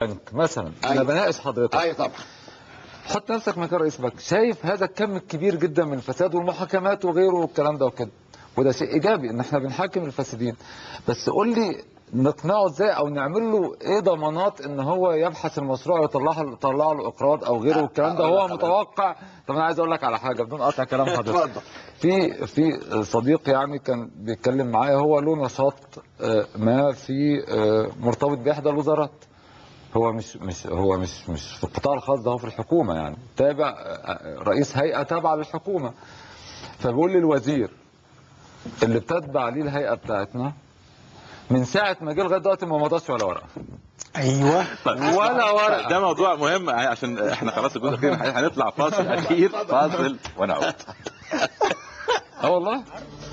بنك مثلا انا أيوة. بناقش حضرتك اي طبعا حط نفسك مكان رئيس بنك شايف هذا الكم الكبير جدا من الفساد والمحاكمات وغيره والكلام ده وكده وده شيء ايجابي ان احنا بنحاكم الفاسدين بس قول لي نقنعه ازاي او نعمل له ايه ضمانات ان هو يبحث المشروع ويطلع يطلع له اقراض او غيره والكلام ده أقول هو لك حضرتك. متوقع طب انا عايز اقول لك على حاجه بدون قطع كلام حضرتك اتفضل في في صديق يعني كان بيتكلم معايا هو له نشاط آه، ما في آه، مرتبط باحدى الوزارات هو مش مش هو مش مش في القطاع الخاص ده هو في الحكومه يعني تابع آه، رئيس هيئه تابعه للحكومه فبيقول لي الوزير اللي بتتبع ليه الهيئه بتاعتنا من ساعه ما جه لغايه دلوقتي ما مضاش ولا ورقه ايوه ولا ورقه ده موضوع مهم عشان احنا خلاص الجزء الاخير هنطلع فاصل اخير فاصل ونعود اه والله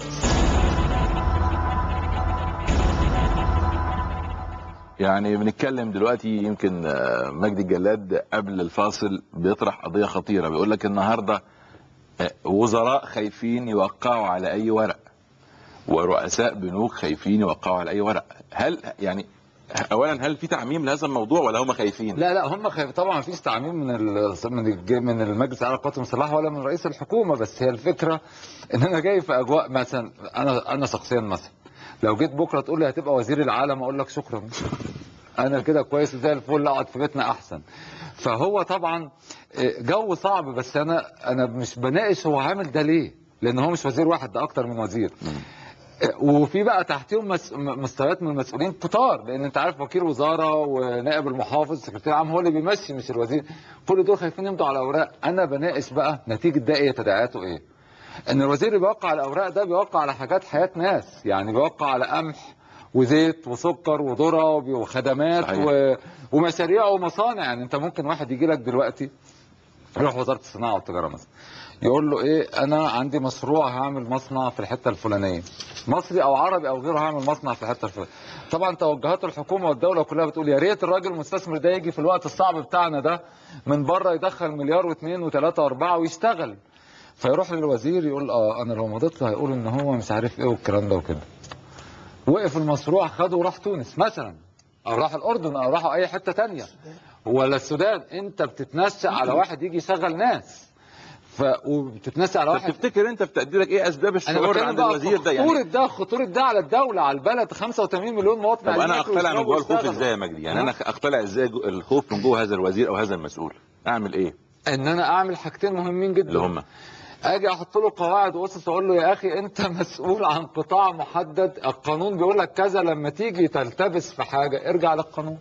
يعني بنتكلم دلوقتي يمكن آه، مجدي الجلاد قبل الفاصل بيطرح قضيه خطيره بيقول لك النهارده آه، وزراء خايفين يوقعوا على اي ورق ورؤساء بنوك خايفين يوقعوا على اي ورق هل يعني اولا هل في تعميم لهذا الموضوع ولا هم خايفين لا لا هم خايف طبعا ما فيش تعميم من ال... من الج... من المجلس الاعلى للقوات المسلحه ولا من رئيس الحكومه بس هي الفكره ان انا جاي في اجواء مثلا انا انا شخصيا مثلا لو جيت بكره تقول لي هتبقى وزير العالم اقول لك شكرا انا كده كويس زي الفل اقعد في بيتنا احسن فهو طبعا جو صعب بس انا انا مش بناقش هو عامل ده ليه لان هو مش وزير واحد ده اكتر من وزير وفي بقى تحتهم مس... م- مستويات من المسؤولين كتار لان انت عارف وكيل وزاره ونائب المحافظ السكرتير العام هو اللي بيمشي مش الوزير كل دول خايفين يمضوا على اوراق انا بناقش بقى نتيجه ده ايه تداعياته ايه ان الوزير اللي بيوقع على الاوراق ده بيوقع على حاجات حياه ناس يعني بيوقع على قمح وزيت وسكر وذره وبي- وخدمات صحيح. و... ومشاريع ومصانع يعني انت ممكن واحد يجي لك دلوقتي يروح وزاره الصناعه والتجاره مثلا يقول له ايه انا عندي مشروع هعمل مصنع في الحته الفلانيه مصري او عربي او غيره هعمل مصنع في الحته الفلانيه طبعا توجهات الحكومه والدوله كلها بتقول يا ريت الراجل المستثمر ده يجي في الوقت الصعب بتاعنا ده من بره يدخل مليار واثنين وثلاثه واربعه ويشتغل فيروح للوزير يقول اه انا لو مضيت له هيقول ان هو مش عارف ايه والكلام ده وكده وقف المشروع خده وراح تونس مثلا او راح الاردن او راحوا اي حته تانية ولا السودان انت بتتنشأ على واحد يجي يشغل ناس ف وبتتنشأ على طب واحد تفتكر انت بتقديرك ايه اسباب انا الشعور بتكلم عند بقى الوزير ده يعني خطوره ده خطوره ده على الدوله على البلد 85 مليون مواطن طب عايزين انا ياكلوا اقتلع من ويشربوا جوه الخوف ويشتغلوا. ازاي يا مجدي يعني ها؟ انا اقتلع ازاي جو- الخوف من جوه هذا الوزير او هذا المسؤول اعمل ايه ان انا اعمل حاجتين مهمين جدا اللي هم اجي احط له قواعد واسس اقول له يا اخي انت مسؤول عن قطاع محدد القانون بيقول لك كذا لما تيجي تلتبس في حاجه ارجع للقانون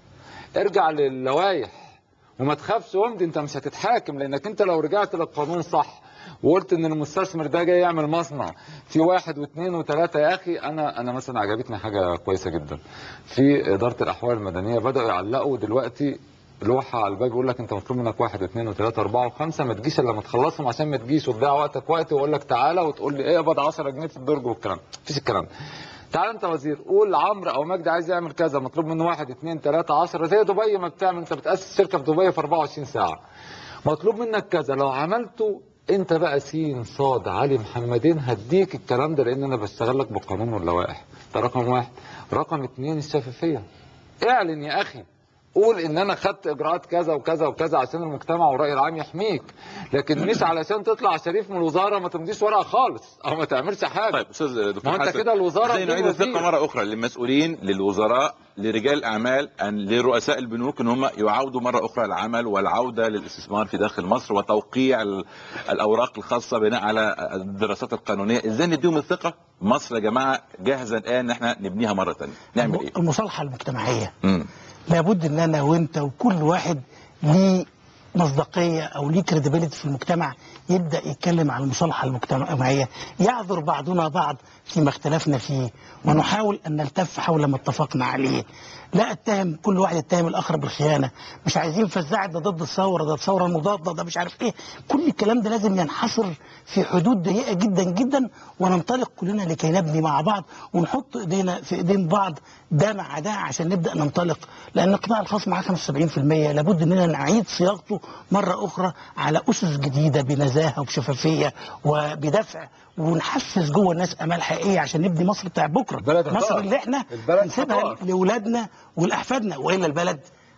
ارجع للوائح وما تخافش وامضي انت مش هتتحاكم لانك انت لو رجعت للقانون صح وقلت ان المستثمر ده جاي يعمل مصنع في واحد واثنين وثلاثه يا اخي انا انا مثلا عجبتني حاجه كويسه جدا في اداره الاحوال المدنيه بداوا يعلقوا دلوقتي لوحه على الباب يقول لك انت مطلوب منك واحد واثنين وثلاثه اربعه وخمسه ما تجيش الا لما تخلصهم عشان ما تجيش وتضيع وقتك وقت واقول لك تعالى وتقول لي ايه اقبض 10 جنيه في الدرج والكلام مفيش الكلام ده. تعال انت وزير قول عمرو او مجدي عايز يعمل كذا مطلوب منه واحد اثنين ثلاثة عشرة زي دبي ما بتعمل انت بتأسس شركة في دبي في 24 ساعة مطلوب منك كذا لو عملته انت بقى سين صاد علي محمدين هديك الكلام ده لان انا بشتغل لك بالقانون واللوائح ده رقم واحد رقم اتنين الشفافية اعلن يا اخي قول ان انا خدت اجراءات كذا وكذا وكذا عشان المجتمع والراي العام يحميك لكن مش علشان تطلع شريف من الوزاره ما تمضيش ورقه خالص او ما تعملش حاجه طيب استاذ دكتور ما هو انت حسن، كده الوزارة ازاي بدون نعيد الثقه وزير. مره اخرى للمسؤولين للوزراء لرجال الاعمال أن لرؤساء البنوك ان هم يعودوا مره اخرى العمل والعوده للاستثمار في داخل مصر وتوقيع ال- الاوراق الخاصه بناء على الدراسات القانونيه ازاي نديهم الثقه مصر يا جماعه جاهزه الان ان احنا نبنيها مره ثانيه نعمل ايه المصالحه المجتمعيه مم. لابد ان انا وانت وكل واحد ليه مصداقيه او ليه كريديبيليتي في المجتمع يبدا يتكلم عن المصالحه المجتمعيه يعذر بعضنا بعض فيما اختلفنا فيه ونحاول ان نلتف حول ما اتفقنا عليه لا اتهم كل واحد يتهم الاخر بالخيانه مش عايزين فزاعه ده ضد الثوره ده الثوره المضاده ده مش عارف ايه كل الكلام ده لازم ينحصر في حدود ضيقه جدا جدا وننطلق كلنا لكي نبني مع بعض ونحط ايدينا في ايدين بعض ده مع ده عشان نبدا ننطلق لان القطاع الخاص معاه 75% لابد اننا نعيد صياغته مره اخرى على اسس جديده بنزاهه وبشفافيه وبدفع ونحفز جوه الناس امال حقيقيه عشان نبني مصر بتاع بكره البلد مصر هتقف. اللي احنا البلد هنسيبها هتقف. لاولادنا ولاحفادنا والا البلد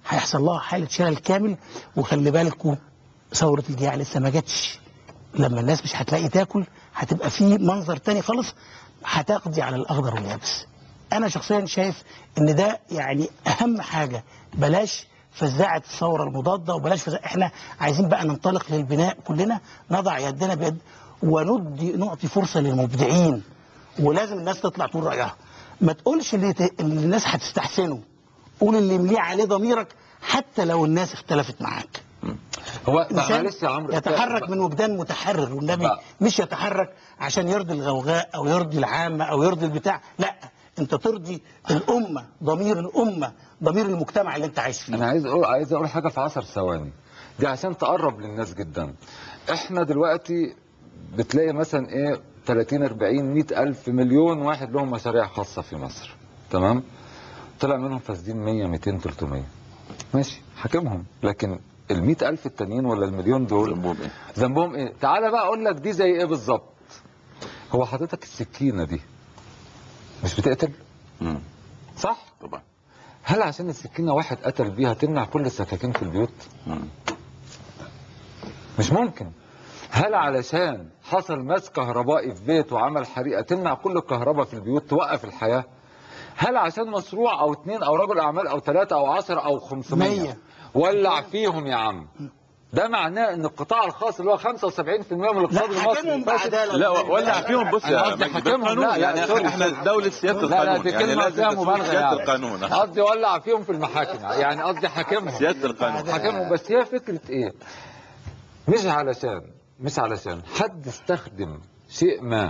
هيحصل لها حاله شلل كامل وخلي بالكوا ثوره الجياع لسه ما جاتش لما الناس مش هتلاقي تاكل هتبقى في منظر تاني خالص هتقضي على الاخضر واليابس انا شخصيا شايف ان ده يعني اهم حاجه بلاش فزاعه الثوره المضاده وبلاش فزاعة احنا عايزين بقى ننطلق للبناء كلنا نضع يدنا بيد وندي نعطي فرصه للمبدعين ولازم الناس تطلع تقول رايها ما تقولش اللي, ت... اللي الناس هتستحسنه قول اللي يمليه عليه ضميرك حتى لو الناس اختلفت معاك هو إنسان معلش يا عمرو يتحرك من وجدان متحرر والنبي بقى. مش يتحرك عشان يرضي الغوغاء او يرضي العامه او يرضي البتاع لا انت ترضي الامه ضمير الامه ضمير المجتمع اللي انت عايش فيه انا عايز اقول عايز اقول حاجه في 10 ثواني دي عشان تقرب للناس جدا احنا دلوقتي بتلاقي مثلا ايه 30 40 100 الف مليون واحد لهم مشاريع خاصه في مصر تمام طلع منهم فاسدين 100 200 300 ماشي حاكمهم لكن ال 100 الف التانيين ولا المليون دول ذنبهم ايه؟ ذنبهم ايه تعالى بقى اقول لك دي زي ايه بالظبط هو حضرتك السكينه دي مش بتقتل مم. صح طبعا هل عشان السكينه واحد قتل بيها تمنع كل السكاكين في البيوت مم. مش ممكن هل علشان حصل ماس كهربائي في بيت وعمل حريقه تمنع كل الكهرباء في البيوت توقف الحياه هل عشان مشروع او اتنين او رجل اعمال او ثلاثه او عشرة او 500 مية. ولع فيهم يا عم ده معناه ان القطاع الخاص اللي هو 75% من الاقتصاد لا المصري حاكمهم فاسد. بعداله لا ولع فيهم بص أنا يا قصدي مجدي حاكمهم، بالقانون لا، لا، يعني سوري. احنا دولة سيادة لا لا القانون دي يعني كلمه لازم فيها تسوي مبالغه سيادة يعني القانون قصدي ولع فيهم في المحاكم يعني قصدي حاكمهم سيادة القانون حاكمهم بس هي فكرة ايه مش علشان مش علشان حد استخدم شيء ما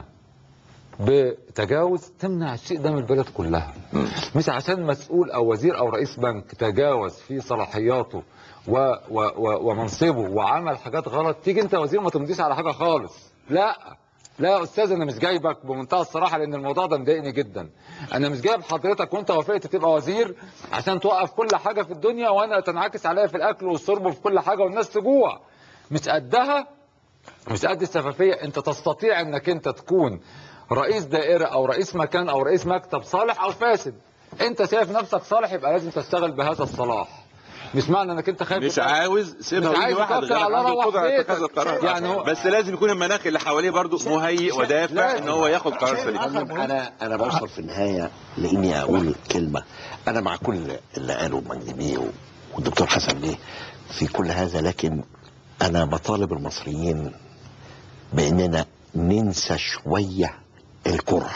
بتجاوز تمنع الشيء ده من البلد كلها مم. مش عشان مسؤول او وزير او رئيس بنك تجاوز في صلاحياته و و و ومنصبه وعمل حاجات غلط تيجي انت وزير ما تمضيش على حاجه خالص لا لا يا استاذ انا مش جايبك بمنتهى الصراحه لان الموضوع ده مضايقني جدا انا مش جايب حضرتك وانت وافقت تبقى وزير عشان توقف كل حاجه في الدنيا وانا تنعكس عليا في الاكل والشرب وفي كل حاجه والناس تجوع مش قدها مش قد السفافيه انت تستطيع انك انت تكون رئيس دائره او رئيس مكان او رئيس مكتب صالح او فاسد انت شايف نفسك صالح يبقى لازم تشتغل بهذا الصلاح مش معنى انك انت خايف مش تبقى- عاوز سيبها مش ويجي عايز واحد يتوكل غيرك على عنده روح القدرة على بيتك. اتخاذ القرار يعني هو- بس لازم يكون المناخ اللي حواليه برضه مهيئ ودافع شايف- ان هو ياخد قرار شايف سليم آخر فندم، انا انا بوصل في النهايه لاني اقول كلمه انا مع كل اللي قاله مجدي بيه و- والدكتور حسن بيه في كل هذا لكن انا بطالب المصريين باننا ننسى شويه الكره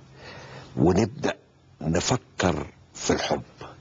ونبدا نفكر في الحب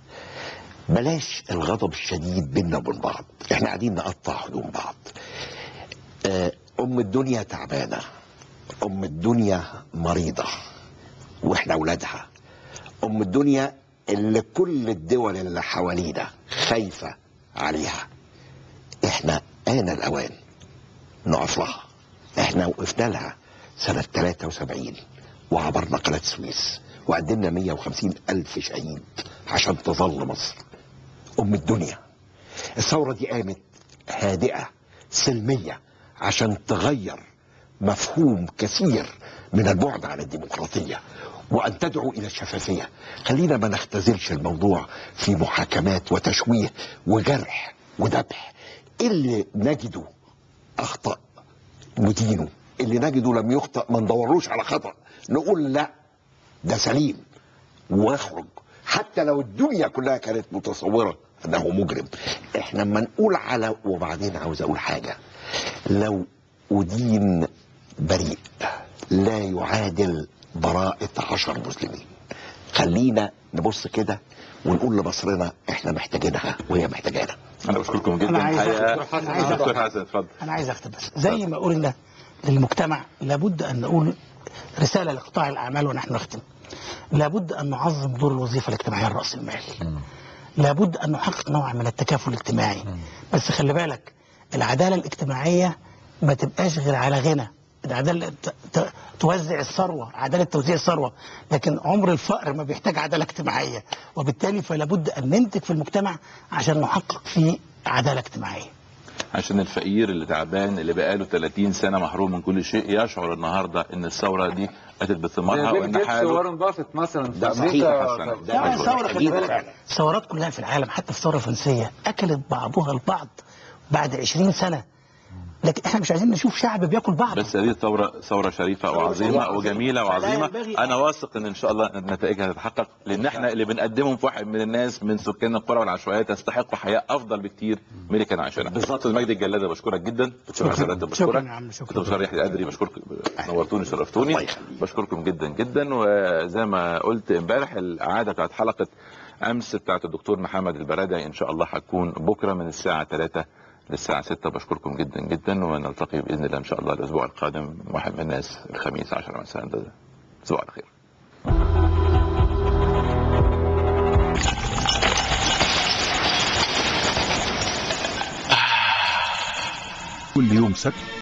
بلاش الغضب الشديد بينا وبين بعض احنا قاعدين نقطع هدوم بعض آه، ام الدنيا تعبانه ام الدنيا مريضه واحنا اولادها ام الدنيا اللي كل الدول اللي حوالينا خايفه عليها احنا آن الاوان نقف لها احنا وقفنا لها سنة 73 وعبرنا قناة السويس وقدمنا 150 ألف شهيد عشان تظل مصر أم الدنيا الثورة دي قامت هادئة سلمية عشان تغير مفهوم كثير من البعد عن الديمقراطية وأن تدعو إلى الشفافية خلينا ما نختزلش الموضوع في محاكمات وتشويه وجرح وذبح اللي نجده أخطأ ندينه اللي نجده لم يخطأ ما ندوروش على خطأ نقول لا ده سليم واخرج حتى لو الدنيا كلها كانت متصورة انه مجرم احنا لما نقول على وبعدين عاوز اقول حاجة لو أدين بريء لا يعادل براءة عشر مسلمين خلينا نبص كده ونقول لمصرنا احنا محتاجينها وهي محتاجانا انا بشكركم جدا أنا عايز الحقيقه أختم. أنا عايز دكتور أختم. حسن اتفضل انا عايز اختم بس زي ما قلنا للمجتمع لابد ان نقول رساله لقطاع الاعمال ونحن نختم لابد ان نعظم دور الوظيفه الاجتماعيه لراس المال لابد ان نحقق نوع من التكافل الاجتماعي بس خلي بالك العداله الاجتماعيه ما تبقاش غير على غنى العداله ت- ت- توزع الثروه عداله توزيع الثروه لكن عمر الفقر ما بيحتاج عداله اجتماعيه وبالتالي فلا بد ان ننتج في المجتمع عشان نحقق فيه عداله اجتماعيه عشان الفقير اللي تعبان اللي بقاله 30 سنه محروم من كل شيء يشعر النهارده ان الثوره دي اتت بثمارها زي بيل وان جيتس حاله وارن بافيت مثلا في ده صحيح أمريكا يا حسن. كان- ده لا أيوة، الثورة خلي أكيد بالك فعلا. الثورات كلها في العالم حتى الثورة الفرنسية أكلت بعضها البعض بعد 20 سنة لكن احنا مش عايزين نشوف شعب بياكل بعض بس هذه الثوره ثوره شريفه وعظيمه شريفة. وجميله فلا وعظيمه ينبغي- انا واثق ان ان شاء الله نتائجها تتحقق لان احنا اللي بنقدمه في واحد من الناس من سكان القرى والعشوائيات تستحق حياه افضل بكتير من اللي كان عايشينها بالظبط استاذ مجدي الجلاده بشكرك جدا دكتور حسن راتب شكرا بشكرك يا عم شكرا دكتور يحيى القدري بشكرك نورتوني شرفتوني الله يخليك. بشكركم جدا جدا وزي ما قلت امبارح العاده بتاعت حلقه امس بتاعت الدكتور محمد البرادعي ان شاء الله هتكون بكره من الساعه 3 للساعة 6 بشكركم جدا جدا ونلتقي بإذن الله إن شاء الله الأسبوع القادم واحد من الناس الخميس 10 مساء أسبوع على خير كل يوم سبت